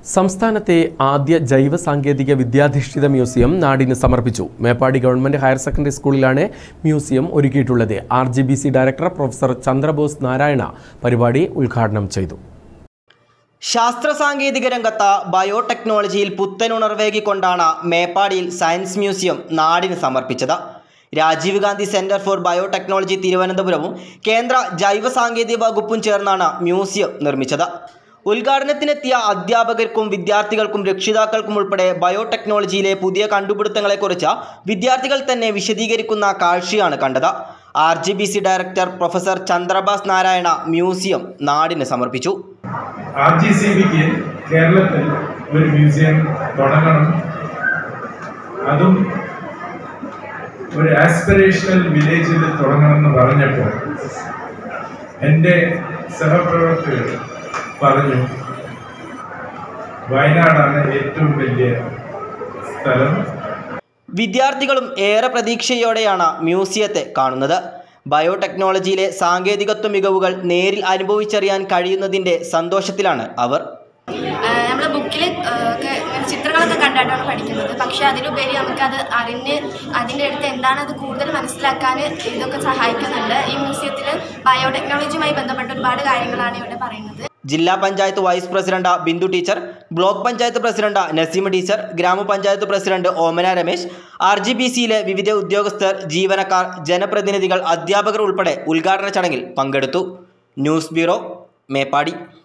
സംസ്ഥാനത്തെ ആദ്യ ജൈവ സാങ്കേതിക വിദ്യാധിഷ്ഠിത മ്യൂസിയം നാടിന് സമർപ്പിച്ചു മേപ്പാടി ഗവൺമെന്റ് ഹയർ സെക്കൻഡറി സ്കൂളിലാണ് മ്യൂസിയം ഒരുക്കിയിട്ടുള്ളത് R G B C director professor Chandrabose Narayana പരിപാടി ഉദ്ഘാടനം ചെയ്തു ശാസ്ത്ര സാങ്കേതിക രംഗത്ത് ബയോടെക്നോളജിയിൽ പുത്തനുണർവേകിക്കൊണ്ടാണ് മേപ്പാടിയിൽ സയൻസ് മ്യൂസിയം നാടിന് സമർപ്പിച്ചത് Rajiv Gandhi centre for biotechnology തിരുവനന്തപുരവും കേന്ദ്ര ജൈവ സാങ്കേതിക വകുപ്പും ചേർന്നാണ് മ്യൂസിയം നിർമ്മിച്ചത് ഉദ്ഘാടനത്തിനെത്തിയ അധ്യാപകർക്കും വിദ്യാർത്ഥികൾക്കും രക്ഷിതാക്കൾക്കും ഉൾപ്പെടെ ബയോടെക്നോളജിയിലെ പുതിയ കണ്ടുപിടുത്തങ്ങളെക്കുറിച്ച് വിദ്യാർത്ഥികൾ തന്നെ വിശദീകരിക്കുന്ന കാഴ്ചയാണ് കണ്ടത് R G B C director professor Chandrabose Narayana museum നാടിന് സമർപ്പിച്ചു ആർ ജി സി ബിക്ക് കേരളത്തിൽ ഒരു മ്യൂസിയം തുടങ്ങണം അതും ഒരു ആസ്പിറേഷണൽ വില്ലേജിൽ തുടങ്ങണമെന്ന് പറഞ്ഞപ്പോൾ എൻ്റെ സഹപ്രവർത്തകർ പറഞ്ഞു വയനാടാണ് ഏറ്റവും വലിയ സ്ഥലം വിദ്യാർത്ഥികളും ഏറെ പ്രതീക്ഷയോടെയാണ് മ്യൂസിയത്തെ കാണുന്നത് ബയോടെക്നോളജിയിലെ സാങ്കേതികത്വ മികവുകൾ നേരിൽ അനുഭവിച്ചറിയാൻ കഴിയുന്നതിൻ്റെ സന്തോഷത്തിലാണ് അവർ നമ്മൾ ബുക്കിൽ ഒക്കെ ചിത്രങ്ങളൊക്കെ കണ്ടായിട്ടാണ് പഠിക്കുന്നത് പക്ഷേ അതിലുപരി നമുക്കത് അറിഞ്ഞ് അതിൻ്റെ അടുത്ത് എന്താണ് അത് കൂടുതൽ മനസ്സിലാക്കാൻ ഇതൊക്കെ സഹായിക്കുന്നുണ്ട് ഈ മ്യൂസിയത്തിൽ ബയോടെക്നോളജിയുമായി ബന്ധപ്പെട്ട ഒരുപാട് കാര്യങ്ങളാണ് ഇവിടെ പറയുന്നത് ജില്ലാ panchayat vice president Bindu teacher block panchayat president Naseema teacher grama panchayat president Omana Ramesh R G B സിയിലെ വിവിധ ഉദ്യോഗസ്ഥർ ജീവനക്കാർ ജനപ്രതിനിധികൾ അധ്യാപകർ ഉൾപ്പെടെ ഉദ്ഘാടന ചടങ്ങിൽ പങ്കെടുത്തു ന്യൂസ് ബ്യൂറോ മേപ്പാടി